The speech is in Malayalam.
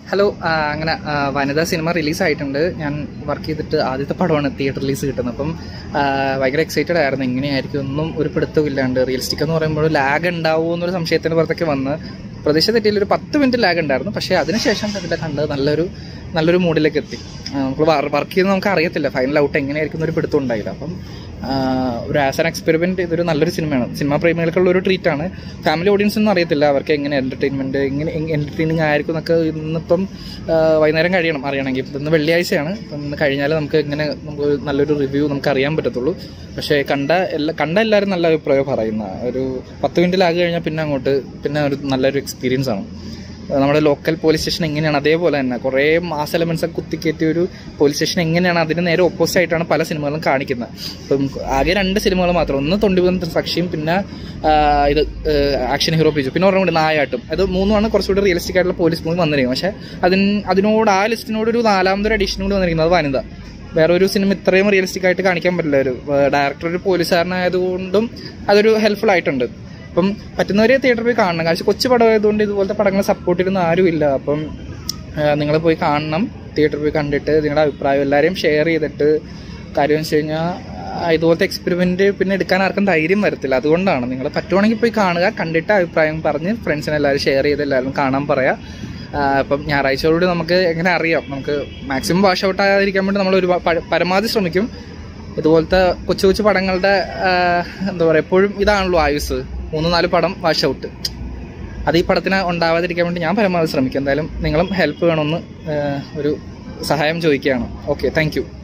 ഹലോ ആ, അങ്ങനെ ആ, വനിതാ സിനിമ റിലീസ് ആയിട്ടുണ്ട് ഞാൻ വർക്ക് ചെയ്തിട്ട് ആദ്യത്തെ പടമാണ് തിയേറ്റർ റിലീസ് കിട്ടുന്നത് അപ്പം ആ, ഭയങ്കര എക്സൈറ്റഡ് ആയിരുന്നു എങ്ങനെയായിരിക്കും ഒന്നും ഒരു പിടുത്തവും ഇല്ലാണ്ട് റിയലിസ്റ്റിക് എന്ന് പറയുമ്പോൾ ലാഗ് ഉണ്ടാവുമോ എന്നൊരു സംശയത്തിന് പുറത്തൊക്കെ വന്ന് പ്രതീക്ഷ തെറ്റിയിൽ ഒരു പത്ത് മിനിറ്റ് ലാഗ് ഉണ്ടായിരുന്നു പക്ഷേ അതിനുശേഷം അതിൻ്റെ കണ്ടത് നല്ലൊരു നല്ലൊരു മൂഡിലേക്ക് എത്തി ആ, നമുക്ക് വർക്ക് ചെയ്യുന്നത് നമുക്ക് അറിയത്തില്ല ഫൈനൽ ഔട്ട് എങ്ങനെയായിരിക്കും എന്നൊരു പിടുത്തം ഉണ്ടായില്ല അപ്പം ആ, ഒരു ആസ് ആൻ എക്സ്പെരിമെന്റ് ഇതൊരു നല്ലൊരു സിനിമയാണ് സിനിമാ പ്രേമികൾക്കുള്ള ഒരു ട്രീറ്റ് ആണ് ഫാമിലി ഓഡിയൻസ് ഒന്നും അറിയത്തില്ല അവർക്ക് എങ്ങനെ എന്റർടൈൻമെന്റ് എങ്ങനെ എന്റർടൈനിങ് ആയിരിക്കും എന്നൊക്കെ ഇന്നിപ്പം ആ, വൈകുന്നേരം കഴിയണം അറിയണമെങ്കിൽ ഇപ്പം ഇന്ന് വെള്ളിയാഴ്ചയാണ് അപ്പം ഇന്ന് കഴിഞ്ഞാൽ നമുക്ക് ഇങ്ങനെ നമുക്ക് ഒരു നല്ലൊരു റിവ്യൂ നമുക്ക് അറിയാൻ പറ്റത്തുള്ളൂ പക്ഷേ കണ്ട എല്ലാ കണ്ട എല്ലാവരും നല്ല അഭിപ്രായം പറയുന്ന ഒരു പത്ത് മിനിറ്റ് ലാഗ് കഴിഞ്ഞാൽ പിന്നെ അങ്ങോട്ട് പിന്നെ ഒരു നല്ലൊരു എക്സ്പീരിയൻസ് ആണ് നമ്മുടെ ലോക്കൽ പോലീസ് സ്റ്റേഷൻ എങ്ങനെയാണ് അതേപോലെ തന്നെ കുറേ മാസ് എലമെന്റ്സ് ഒക്കെ കുത്തിക്കയറ്റിയ ഒരു പോലീസ് സ്റ്റേഷൻ എങ്ങനെയാണ് അതിന് നേരെ ഓപ്പോസിറ്റ് ആയിട്ടാണ് പല സിനിമകളും കാണിക്കുന്നത് ഇപ്പം ആകെ രണ്ട് സിനിമകൾ മാത്രം ഒന്ന് തൊണ്ടിപുരം സാക്ഷിയും പിന്നെ ആ, ഇത് ആക്ഷൻ ഹീറോ പിജു പിന്നെ ഒരെണ്ണം കൂടി നായാട്ടും അത് മൂന്നുമാണ് കുറച്ചുകൂടി റിയലിസ്റ്റിക് ആയിട്ടുള്ള പോലീസ് മൂവി വന്നിരിക്കുന്നത് പക്ഷേ അതിന് അതിനോട് ആ ലിസ്റ്റിനോട് ഒരു നാലാമതൊരു അഡീഷൻ കൂടി വന്നിരിക്കുന്നത് അത് വനിത വേറെ ഒരു സിനിമ ഇത്രയും റിയലിസ്റ്റിക് ആയിട്ട് കാണിക്കാൻ പറ്റില്ല ഒരു ഡയറക്ടർ ഒരു പോലീസുകാരനായതുകൊണ്ടും അതൊരു ഹെൽപ്ഫുൾ ആയിട്ടുണ്ട് അപ്പം പറ്റുന്നവരെ തിയേറ്ററിൽ പോയി കാണണം കാരണം കൊച്ചു പടമായതുകൊണ്ട് ഇതുപോലത്തെ പടങ്ങൾ സപ്പോർട്ട് ചെയ്യുന്ന ആരുമില്ല അപ്പം നിങ്ങൾ പോയി കാണണം തിയേറ്ററിൽ പോയി കണ്ടിട്ട് നിങ്ങളുടെ അഭിപ്രായം എല്ലാവരെയും ഷെയർ ചെയ്തിട്ട് കാര്യം വെച്ച് കഴിഞ്ഞാൽ ഇതുപോലത്തെ എക്സ്പെരിമെന്റ് പിന്നെ എടുക്കാൻ ആർക്കും ധൈര്യം വരത്തില്ല അതുകൊണ്ടാണ് നിങ്ങൾ പറ്റുവാണെങ്കിൽ പോയി കാണുക കണ്ടിട്ട് അഭിപ്രായം പറഞ്ഞ് ഫ്രണ്ട്സിനെ എല്ലാവരും ഷെയർ ചെയ്ത് എല്ലാവരും കാണാൻ പറയാം ഇപ്പം ഞായറാഴ്ചയോടുകൂടി നമുക്ക് എങ്ങനെ അറിയാം നമുക്ക് മാക്സിമം വാഷ് ഔട്ട് ആകാതിരിക്കാൻ വേണ്ടി നമ്മൾ ഒരു പരമാവധി ശ്രമിക്കും ഇതുപോലത്തെ കൊച്ചു കൊച്ചു പടങ്ങളുടെ ആ, എന്താ പറയുക എപ്പോഴും ഇതാണല്ലോ ആയുസ് മൂന്ന് നാല് പടം വാഷ് ഔട്ട് അത് ഈ പടത്തിന് ഉണ്ടാവാതിരിക്കാൻ വേണ്ടി ഞാൻ പരമാവധി ശ്രമിക്കും എന്തായാലും നിങ്ങളും ഹെൽപ്പ് വേണമെന്ന് ആ, ഒരു സഹായം ചോദിക്കുകയാണ് ഓക്കെ താങ്ക്